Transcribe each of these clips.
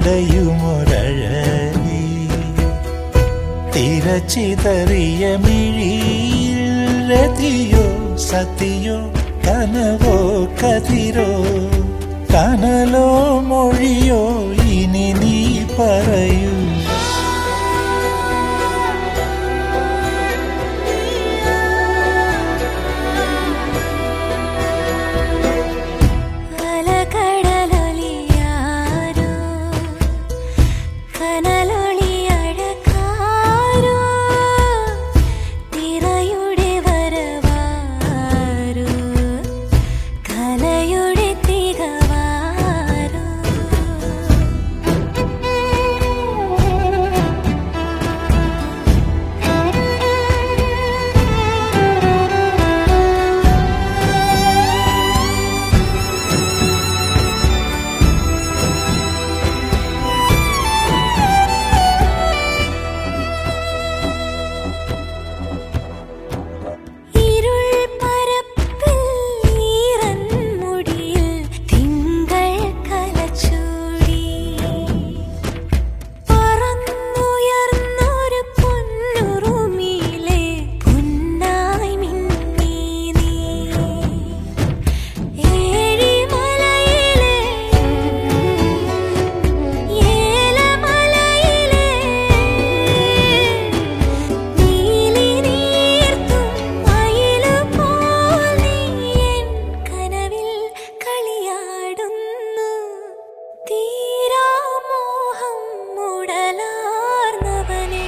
മുടിയിടയുമൊരഴകി തിരച്ചിതറിയ മിഴിയിൽ രതിയോ സതിയോ കനവോ കതിരോ കനലോ മൊഴിയോ ഇനി നീ പറയൂ അലകടലൊലിയാരോ കനലൊളിയഴകാരോ തിരയുടെ വരവാരോ കലയുടെ തികവാരോ ഇരുൾ പരപ്പിൽ ഈറൻ മുടിയിൽ തിങ്കൾ കലച്ചൂടി പറന്നുയർന്നൊരു പൊന്നുറുമിയിലെ പൊന്നായി മിന്നി നീ ഏഴിമലയിലെ ഏലമലയിലെ നീലി നീർത്തും മയിലുപോൽ നീ എൻ കനവിൽ കളിയാടുന്നു തീരാമോഹം മുടലാർന്നവനെ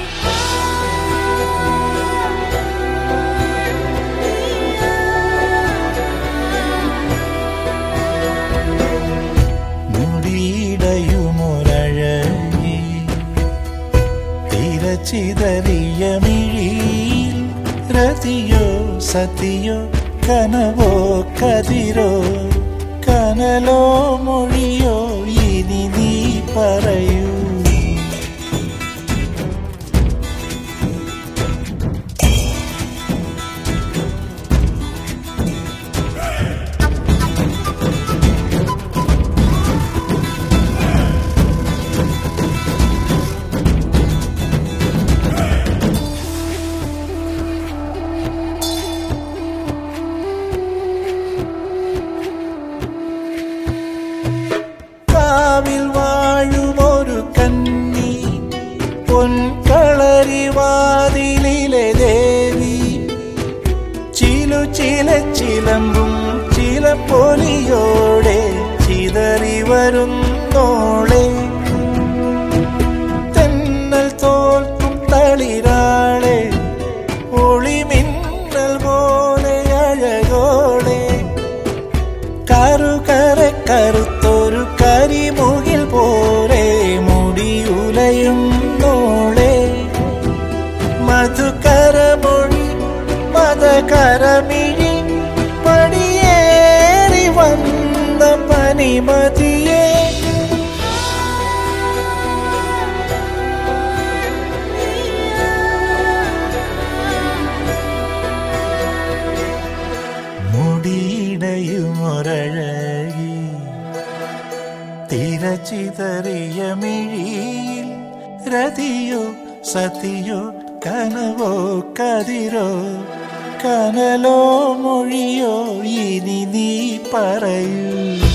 മുടിയിടയുമൊരഴകി തിരച്ചിതറിയ മിഴിയിൽ രതിയോ സതിയോ കനവോ കതിരോ കനലോ മൊഴിയോ ഇനി നീ പറയൂ കാവിൽ വാഴുമൊരു കന്നി പൊൻകളരിവാതിലിലെ ദേവി ചിലു ചില ചിലമ്പും ചില പൊലിയോടെ ചിതറി വരുന്നോളെ തെന്നൽ തോൽക്കും തളിരാളെ ഒളിമിന്നൽ പോലെ അഴകോടെ കറുകര കറുത്തൊരു കരിമുകിൽ പോലെ മുടിയുലയും നോളെ മധുകരമൊഴി മതകരമിഴി പടിയേറി വന്ന പനിമതിയേ മുടിയിടയുമൊരഴകി തിരച്ചിതറിയ മിഴിയിൽ രതിയോ സതിയോ കനവോ കതിരോ കനലോ മൊഴിയോ ഇനി നീ പറയൂ